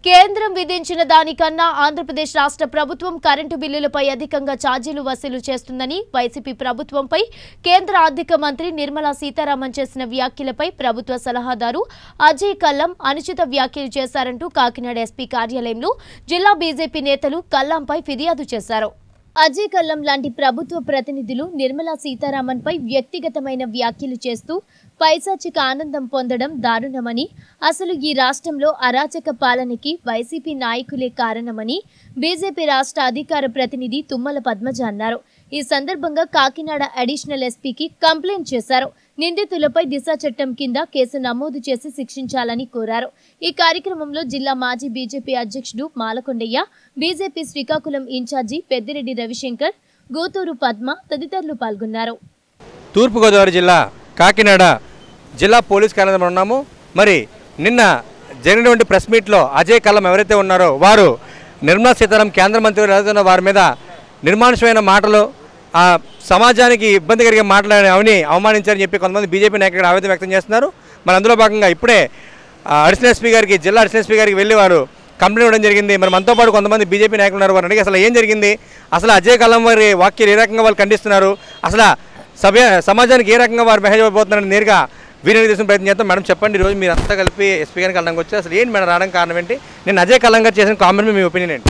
కేంద్రం విధించిన దానికన్నా ఆంధ్రప్రదేశ్ రాష్ట్ర ప్రభుత్వం కరెంటు బిల్లులపై అధికంగా ఛార్జీలు వసూలు చేస్తుందని వైసీపీ ప్రభుత్వంపై కేంద్ర ఆర్థిక మంత్రి నిర్మలా సీతారామన్ చేసిన వ్యాఖ్యలపై ప్రభుత్వ సలహాదారు అజయ్ కల్లం అనుచిత వ్యాఖ్యలు చేశారంటూ కాకినాడ ఎస్పీ కార్యాలయంలో జిల్లా బీజేపీ నేతలు కల్లంపై ఫిర్యాదు చేశారు అజయ్ కల్లం లాంటి ప్రభుత్వ ప్రతినిధులు నిర్మలా సీతారామన్ పై వ్యక్తిగతమైన వ్యాఖ్యలు చేస్తూ పైశాచిక ఆనందం పొందడం దారుణమని అసలు ఈ రాష్ట్రంలో అరాచక పాలనకి వైసీపీ నాయకులే కారణమని బీజేపీ రాష్ట్ర అధికార ప్రతినిధి తుమ్మల పద్మజ అన్నారు ఈ సందర్భంగా కాకినాడ అడిషనల్ ఎస్పీకి కంప్లైంట్ చేశారు నిందితులపై దిశ చట్టం కింద కేసు నమోదు చేసి శిక్షించాలని కోరారు ఈ కార్యక్రమంలో జిల్లా మాజీ బీజేపీ అధ్యక్షుడు మాలకొండయ్య బీజేపీ శ్రీకాకుళం ఇన్ఛార్జి పెద్దిరెడ్డి రవిశంకర్ గోతూరు పద్మ తదితరులు పాల్గొన్నారు తూర్పుగోదావరి జిల్లా కాకినాడ జిల్లా పోలీస్ కార్యాలయంలో ఉన్నాము మరి నిన్న జరిగినటువంటి ప్రెస్ మీట్లో అజయ్ కల్లం ఎవరైతే ఉన్నారో వారు నిర్మలా సీతారాం కేంద్ర మంత్రి ఎవరైతే ఉన్నారో వారి మీద నిర్మానుషమైన మాటలు ఆ సమాజానికి ఇబ్బంది కలిగే మాటలు అవని అవమానించారని చెప్పి కొంతమంది బీజేపీ నాయకులు ఇక్కడ ఆవేదన వ్యక్తం చేస్తున్నారు మరి అందులో భాగంగా ఇప్పుడే ఆ, అడిషనల్ ఎస్పీ గారికి జిల్లా అడిషనల్ ఎస్పీ గారికి వెళ్ళి వారు కంప్లైంట్ ఇవ్వడం జరిగింది మరి మనతో పాటు కొంతమంది బీజేపీ నాయకులు ఉన్నారు వారు అడిగి అసలు ఏం జరిగింది అసలు అజయ్ కల్లం వారి వాక్యాలు ఏ రకంగా వాళ్ళు ఖండిస్తున్నారు అసలు సభ సమాజానికి ఏ రకంగా వారు మెసేజ్ ఇవ్వబోతున్నారని నేరుగా వీరిని తీసుకుని ప్రయత్నం చేస్తాం మేడం చెప్పండి ఈరోజు మీరు అంతా కలిపి ఎస్పీ గారికి వెళ్ళడానికి వచ్చి అసలు ఏంటి మేడం రావడానికి కారణం ఏంటి నేను అజయ్ కల్లం గారు చేసిన కామెంట్ మీ ఒపీనియన్ ఏంటి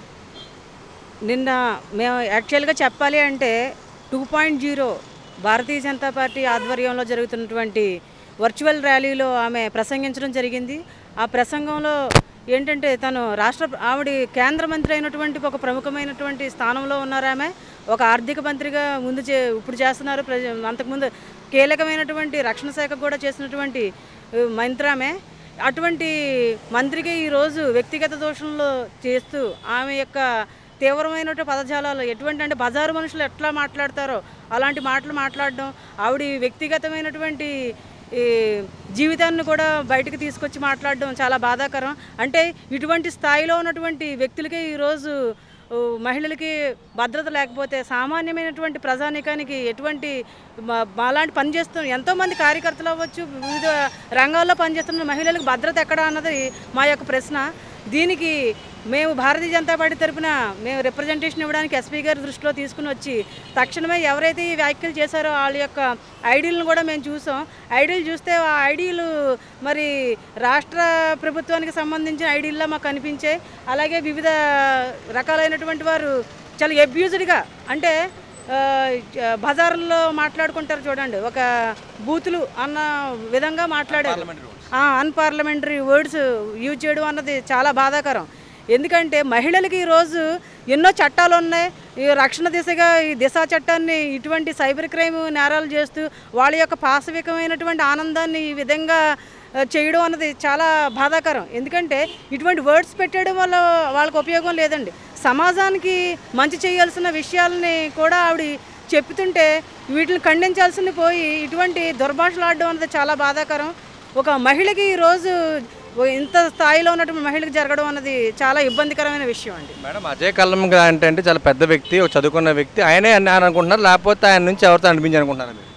నిన్న మేము యాక్చువల్గా చెప్పాలి అంటే two point zero Bharatiya Janata Party ఆధ్వర్యంలో జరుగుతున్నటువంటి వర్చువల్ ర్యాలీలో ఆమె ప్రసంగించడం జరిగింది ఆ ప్రసంగంలో ఏంటంటే తను రాష్ట్ర ఆవిడ కేంద్ర మంత్రి అయినటువంటి ఒక ప్రముఖమైనటువంటి స్థానంలో ఉన్నారు ఆమె ఒక ఆర్థిక మంత్రిగా ముందు చే ఇప్పుడు చేస్తున్నారు ప్రజ అంతకుముందు కీలకమైనటువంటి రక్షణ శాఖ కూడా చేసినటువంటి ఆ, మంత్రి ఆమె అటువంటి మంత్రికి ఈరోజు వ్యక్తిగత దోషంలో చేస్తూ ఆమె యొక్క తీవ్రమైనటువంటి పదజాలాలు ఎటువంటి అంటే బజారు మనుషులు ఎట్లా మాట్లాడతారో అలాంటి మాటలు మాట్లాడడం ఆవిడ వ్యక్తిగతమైనటువంటి ఈ జీవితాన్ని కూడా బయటకు తీసుకొచ్చి మాట్లాడడం చాలా బాధాకరం అంటే ఇటువంటి స్థాయిలో ఉన్నటువంటి వ్యక్తులకే ఈరోజు ఊ, మహిళలకి భద్రత లేకపోతే సామాన్యమైనటువంటి ప్రజానీకానికి ఎటువంటి మా- మాలాంటి పని చేస్తున్న ఎంతోమంది కార్యకర్తలు అవ్వచ్చు వివిధ రంగాల్లో పనిచేస్తున్న మహిళలకు భద్రత ఎక్కడ అన్నది మా యొక్క ప్రశ్న దీనికి మేము భారతీయ జనతా పార్టీ తరపున మేము రిప్రజెంటేషన్ ఇవ్వడానికి ఎస్పీ గారి దృష్టిలో తీసుకుని వచ్చి తక్షణమే ఎవరైతే ఈ వ్యాఖ్యలు చేశారో వాళ్ళ యొక్క ఐడీలను కూడా మేము చూసాం ఐడీలు చూస్తే ఆ ఐడీలు మరి రాష్ట్ర ప్రభుత్వానికి సంబంధించిన ఐడీల్లా మాకు కనిపించాయి అలాగే వివిధ రకాలైనటువంటి వారు చాలా అబ్యూజ్డ్గా అంటే ఆ, జ- బజార్లో మాట్లాడుకుంటారు చూడండి ఒక బూతులు అన్న విధంగా మాట్లాడారు అన్పార్లమెంటరీ వర్డ్స్ యూజ్ చేయడం అన్నది చాలా బాధాకరం ఎందుకంటే మహిళలకి ఈరోజు ఎన్నో చట్టాలు ఉన్నాయి ఈ రక్షణ దిశగా ఈ దిశా చట్టాన్ని ఇటువంటి సైబర్ క్రైమ్ నేరాలు చేస్తూ వాళ్ళ యొక్క పాశవికమైనటువంటి ఆనందాన్ని ఈ విధంగా ఆ, చేయడం అన్నది చాలా బాధాకరం ఎందుకంటే ఇటువంటి వర్డ్స్ పెట్టడం వల్ల వాళ్ళకి ఉపయోగం లేదండి సమాజానికి మంచి చేయాల్సిన విషయాలని కూడా ఆవిడ చెప్తుంటే వీటిని ఖండించాల్సింది పోయి ఇటువంటి దుర్భాషలు ఆడడం అన్నది చాలా బాధాకరం ఒక మహిళకి ఈరోజు ఇంత స్థాయిలో ఉన్నటువంటి మహిళకి జరగడం అన్నది చాలా ఇబ్బందికరమైన విషయం అండి మేడం అజయ్ కల్లం గారు అంటే అంటే చాలా పెద్ద వ్యక్తి ఒక చదువుకున్న వ్యక్తి ఆయనే అన్నారు అనుకుంటున్నారు లేకపోతే ఆయన నుంచి ఎవరితో అనిపించారు అనుకుంటున్నారు మీరు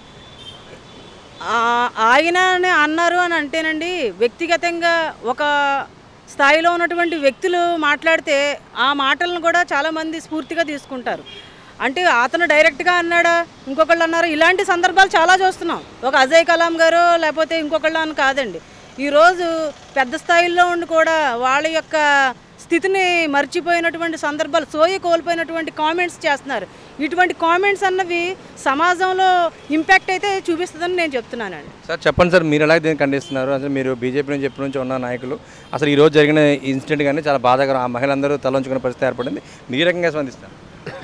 ఆ- ఆయననే అన్నారు అని అంటేనండి వ్యక్తిగతంగా ఒక స్థాయిలో ఉన్నటువంటి వ్యక్తులు మాట్లాడితే ఆ మాటలను కూడా చాలామంది స్ఫూర్తిగా తీసుకుంటారు అంటే అతను డైరెక్ట్గా అన్నాడా ఇంకొకళ్ళు అన్నారు ఇలాంటి సందర్భాలు చాలా చూస్తున్నాం ఒక అజయ్ కలాం గారు లేకపోతే ఇంకొకళ్ళు అని కాదండి ఈరోజు పెద్ద స్థాయిలో ఉండి కూడా వాళ్ళ యొక్క స్థితిని మర్చిపోయినటువంటి సందర్భాలు సోయి కోల్పోయినటువంటి కామెంట్స్ చేస్తున్నారు ఇటువంటి కామెంట్స్ అన్నవి సమాజంలో ఇంపాక్ట్ అయితే చూపిస్తుందని నేను చెప్తున్నానండి సార్ చెప్పండి సార్ మీరు ఎలా దీన్ని ఖండిస్తున్నారు అసలు మీరు బీజేపీ నుంచి ఎప్పటి నుంచి ఉన్న నాయకులు అసలు ఈ రోజు జరిగిన ఇన్సిడెంట్ కానీ చాలా బాధాకరం ఆ మహిళలందరూ తలంచుకునే పరిస్థితి ఏర్పడింది మీరు ఏ రకంగా స్పందిస్తారు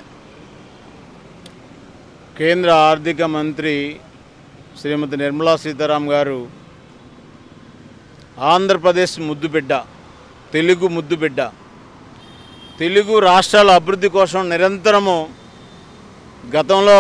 కేంద్ర ఆర్థిక మంత్రి శ్రీమతి నిర్మలా సీతారాం గారు ఆంధ్రప్రదేశ్ ముద్దుబిడ్డ తెలుగు ముద్దుబిడ్డ తెలుగు రాష్ట్రాల అభివృద్ధి కోసం నిరంతరము గతంలో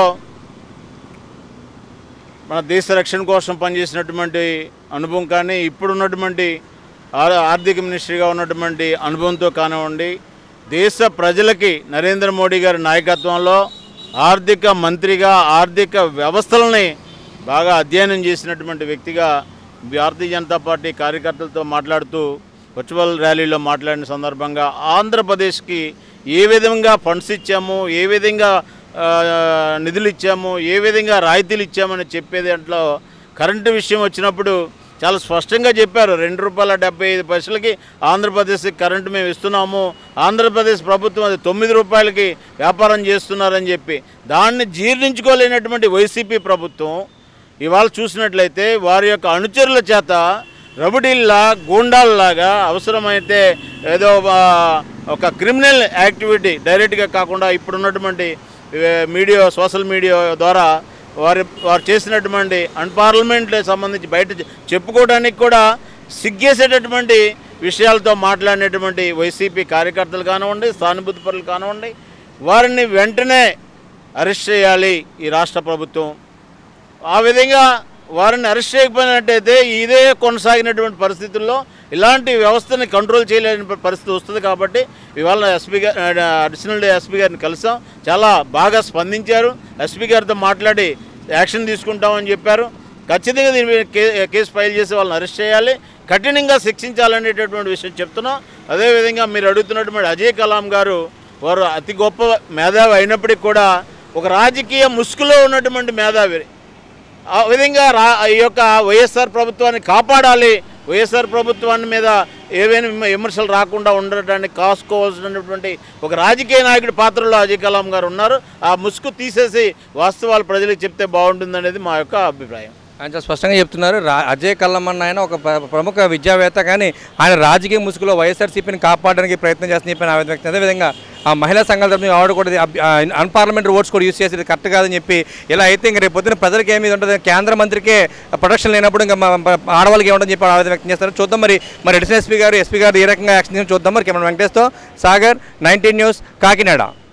మన దేశ రక్షణ కోసం పనిచేసినటువంటి అనుభవం కానీ ఇప్పుడున్నటువంటి ఆ- ఆర్థిక మినిస్ట్రీగా ఉన్నటువంటి అనుభవంతో కానివ్వండి దేశ ప్రజలకి నరేంద్ర మోడీ గారి నాయకత్వంలో ఆర్థిక మంత్రిగా ఆర్థిక వ్యవస్థలని బాగా అధ్యయనం చేసినటువంటి వ్యక్తిగా భారతీయ జనతా పార్టీ కార్యకర్తలతో మాట్లాడుతూ వర్చువల్ ర్యాలీలో మాట్లాడిన సందర్భంగా ఆంధ్రప్రదేశ్కి ఏ విధంగా ఫండ్స్ ఇచ్చాము ఏ విధంగా ఆ, నిధులు ఇచ్చాము ఏ విధంగా రాయితీలు ఇచ్చామని చెప్పే దాంట్లో కరెంటు విషయం వచ్చినప్పుడు చాలా స్పష్టంగా చెప్పారు రెండు రూపాయల డెబ్బై ఐదు పైసలకి ఆంధ్రప్రదేశ్కి కరెంటు మేము ఇస్తున్నాము ఆంధ్రప్రదేశ్ ప్రభుత్వం అది తొమ్మిది రూపాయలకి వ్యాపారం చేస్తున్నారని చెప్పి దాన్ని జీర్ణించుకోలేనటువంటి వైసీపీ ప్రభుత్వం ఇవాళ చూసినట్లయితే వారి యొక్క అనుచరుల చేత రబడీల్లా గూండాల్లాగా అవసరమైతే ఏదో ఆ, ఒక క్రిమినల్ యాక్టివిటీ డైరెక్ట్గా కాకుండా ఇప్పుడున్నటువంటి ఏ, మీడియా సోషల్ మీడియా ద్వారా వారి వారు చేసినటువంటి అన్పార్లమెంట్ సంబంధించి బయట చె- చెప్పుకోవడానికి కూడా సిగ్గేసేటటువంటి విషయాలతో మాట్లాడినటువంటి వైసీపీ కార్యకర్తలు కానివ్వండి సానుభూతి పరులు కానివ్వండి వారిని వెంటనే అరెస్ట్ చేయాలి ఈ రాష్ట్ర ప్రభుత్వం ఆ విధంగా వారిని అరెస్ట్ చేయకపోయినట్టయితే ఇదే కొనసాగినటువంటి పరిస్థితుల్లో ఇలాంటి వ్యవస్థని కంట్రోల్ చేయలేని ప- పరిస్థితి వస్తుంది కాబట్టి ఇవాళ ఎస్పీ గారు అడిషనల్ ఎస్పీ గారిని కలిసాం చాలా బాగా స్పందించారు ఎస్పీ గారితో మాట్లాడి యాక్షన్ తీసుకుంటామని చెప్పారు ఖచ్చితంగా దీని మీద కే కేసు ఫైల్ చేసి వాళ్ళని అరెస్ట్ చేయాలి కఠినంగా శిక్షించాలనేటటువంటి విషయం చెప్తున్నాం అదేవిధంగా మీరు అడుగుతున్నటువంటి అజయ్ కలాం గారు వారు అతి గొప్ప మేధావి అయినప్పటికీ కూడా ఒక రాజకీయ ముసుగులో ఉన్నటువంటి మేధావి ఆ విధంగా రా ఈ యొక్క వైఎస్ఆర్ ప్రభుత్వాన్ని కాపాడాలి వైఎస్ఆర్ ప్రభుత్వాన్ని మీద ఏవైనా విమ- విమర్శలు రాకుండా ఉండటానికి కాసుకోవాల్సినటువంటి ఒక రాజకీయ నాయకుడి పాత్రలో అజయ్ కలాం గారు ఉన్నారు ఆ ముసుగు తీసేసి వాస్తవాలు ప్రజలకు చెప్తే బాగుంటుందనేది మా యొక్క అభిప్రాయం ఆయన చాలా స్పష్టంగా చెప్తున్నారు రా అజయ్ కల్లమన్న ఆయన ఒక ప్ర- ప్రముఖ విద్యావేత్త కానీ ఆయన రాజకీయ ముసుగులో వైఎస్ఆర్సీపీని కాపాడడానికి ప్రయత్నం చేస్తున్న చెప్పిన ఆవేదన వ్యక్తం అదేవిధంగా ఆ మహిళా సంఘాల తరపున ఆవిడ కూడా ఇది అబ్- ఆ అన్పార్లమెంటరీ ఓట్స్ కూడా యూస్ చేసేది కరెక్ట్ కాదని చెప్పి ఇలా అయితే ఇంక రేపు పొద్దున ప్రజలకు ఏమి ఉంటుంది కేంద్ర మంత్రికే ప్రొటెక్షన్ లేనప్పుడు ఇంకా మ- మ- ఆడవాళ్ళకి ఏముంటుంది చెప్పి ఆవేదన వ్యక్తం చేస్తారు చూద్దాం మరి మరి ఎడిషనల్ ఎస్పీ గారు ఎస్పీ గారు ఏ రకంగా యాక్షన్ చేస్తారో చూద్దాం మరి కెమెరా వెంకటేష్తో సాగర్ నైన్టీన్ న్యూస్ కాకినాడ